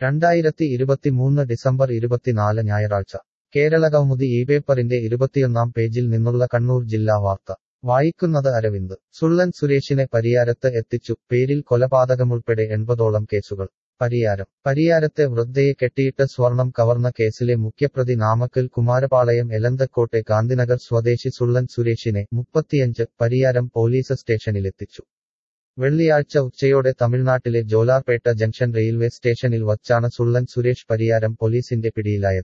രണ്ടായിരത്തി ഇരുപത്തിമൂന്ന് ഡിസംബർ ഇരുപത്തിനാല് ഞായറാഴ്ച കേരള കൗമുദി ഈ പേപ്പറിന്റെ ഇരുപത്തിയൊന്നാം പേജിൽ നിന്നുള്ള കണ്ണൂർ ജില്ലാ വാർത്ത വായിക്കുന്നത് അരവിന്ദ് സുള്ളൻ സുരേഷിനെ പരിയാരത്ത് എത്തിച്ചു പേരിൽ കൊലപാതകമുൾപ്പെടെ എൺപതോളം കേസുകൾ പരിയാരം പരിയാരത്തെ വൃദ്ധയെ കെട്ടിയിട്ട് സ്വർണം കവർന്ന കേസിലെ മുഖ്യപ്രതി നാമക്കൽ കുമാരപാളയം എലന്തക്കോട്ടെ ഗാന്ധിനഗർ സ്വദേശി സുള്ളൻ സുരേഷിനെ മുപ്പത്തിയഞ്ച് പരിയാരം പോലീസ് സ്റ്റേഷനിലെത്തിച്ചു വെള്ളിയാഴ്ച ഉച്ചയോടെ തമിഴ്നാട്ടിലെ ജോലാർപേട്ട ജംഗ്ഷൻ റെയിൽവേ സ്റ്റേഷനിൽ വച്ചാണ് സുള്ളൻ സുരേഷ് പരിയാരം പോലീസിന്റെ പിടിയിലായത്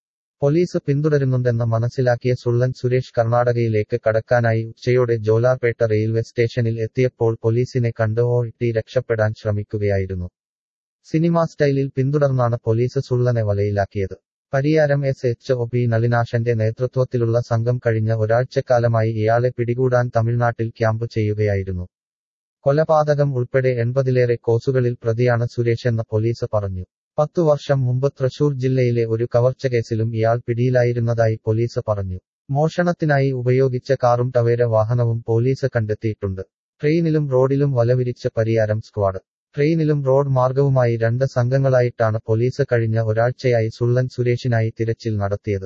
പോലീസ് പിന്തുടരുന്നുണ്ടെന്ന് മനസ്സിലാക്കിയ സുള്ളൻ സുരേഷ് കർണാടകയിലേക്ക് കടക്കാനായി ഉച്ചയോടെ ജോലാർപേട്ട റെയിൽവേ സ്റ്റേഷനിൽ എത്തിയപ്പോൾ പോലീസിനെ കണ്ട് ഓട്ടി രക്ഷപ്പെടാൻ ശ്രമിക്കുകയായിരുന്നു സിനിമാ സ്റ്റൈലിൽ പിന്തുടർന്നാണ് പോലീസ് സുള്ളനെ വലയിലാക്കിയത് Pariyaram S H O P നളിനാശന്റെ നേതൃത്വത്തിലുള്ള സംഘം കഴിഞ്ഞ ഒരാഴ്ചക്കാലമായി ഇയാളെ പിടികൂടാൻ തമിഴ്നാട്ടിൽ ക്യാമ്പ് ചെയ്യുകയായിരുന്നു കൊലപാതകം ഉൾപ്പെടെ എൺപതിലേറെ കോസുകളിൽ പ്രതിയാണ് സുരേഷെന്ന് പോലീസ് പറഞ്ഞു പത്തു വർഷം മുമ്പ് തൃശൂർ ജില്ലയിലെ ഒരു കവർച്ചകേസിലും ഇയാൾ പിടിയിലായിരുന്നതായി പോലീസ് പറഞ്ഞു മോഷണത്തിനായി ഉപയോഗിച്ച കാറും ടവേര വാഹനവും പോലീസ് കണ്ടെത്തിയിട്ടുണ്ട് ട്രെയിനിലും റോഡിലും വലവിരിച്ച പരിയാരം സ്ക്വാഡ് ട്രെയിനിലും റോഡ് മാർഗവുമായി രണ്ട് സംഘങ്ങളായിട്ടാണ് പോലീസ് കഴിഞ്ഞ ഒരാഴ്ചയായി സുള്ളൻ സുരേഷിനായി തിരച്ചിൽ നടത്തിയത്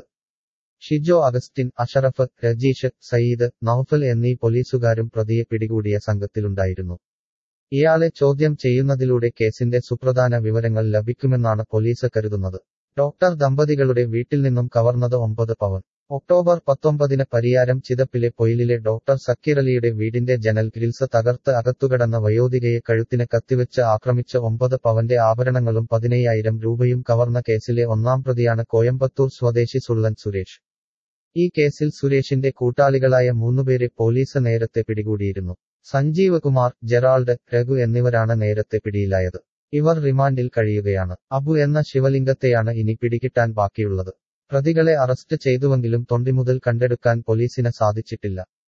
ഷിജോ അഗസ്റ്റിൻ അഷറഫ് രജീഷ് സയ്യിദ് നൌഫൽ എന്നീ പോലീസുകാരും പ്രതിയെ പിടികൂടിയ സംഘത്തിലുണ്ടായിരുന്നു ഇയാളെ ചോദ്യം ചെയ്യുന്നതിലൂടെ കേസിന്റെ സുപ്രധാന വിവരങ്ങൾ ലഭിക്കുമെന്നാണ് പോലീസ് കരുതുന്നത് ഡോക്ടർ ദമ്പതികളുടെ വീട്ടിൽ നിന്നും കവർന്നത് ഒമ്പത് പവൻ ഒക്ടോബർ പത്തൊമ്പതിന് പരിയാരം ചിതപ്പിലെ പൊയിലിലെ ഡോക്ടർ സക്കീറലിയുടെ വീടിന്റെ ജനൽ ഗ്രിൽസ് തകർത്ത് അകത്തുകടന്ന വയോധികയെ കഴുത്തിന് കത്തിവെച്ച് ആക്രമിച്ച ഒമ്പത് പവന്റെ ആഭരണങ്ങളും പതിനയ്യായിരം രൂപയും കവർന്ന കേസിലെ ഒന്നാം പ്രതിയാണ് കോയമ്പത്തൂർ സ്വദേശി സുള്ളൻ സുരേഷ് ഈ കേസിൽ സുരേഷിന്റെ കൂട്ടാളികളായ മൂന്നുപേരെ പോലീസ് നേരത്തെ പിടികൂടിയിരുന്നു സഞ്ജീവ് കുമാർ ജെറാൾഡ് രഘു എന്നിവരാണ് നേരത്തെ പിടിയിലായത് ഇവർ റിമാൻഡിൽ കഴിയുകയാണ് അബു എന്ന ശിവലിംഗത്തെയാണ് ഇനി പിടികിട്ടാൻ ബാക്കിയുള്ളത് പ്രതികളെ അറസ്റ്റ് ചെയ്തുവെങ്കിലും തൊണ്ടിമുതൽ കണ്ടെടുക്കാൻ പോലീസിന് സാധിച്ചിട്ടില്ല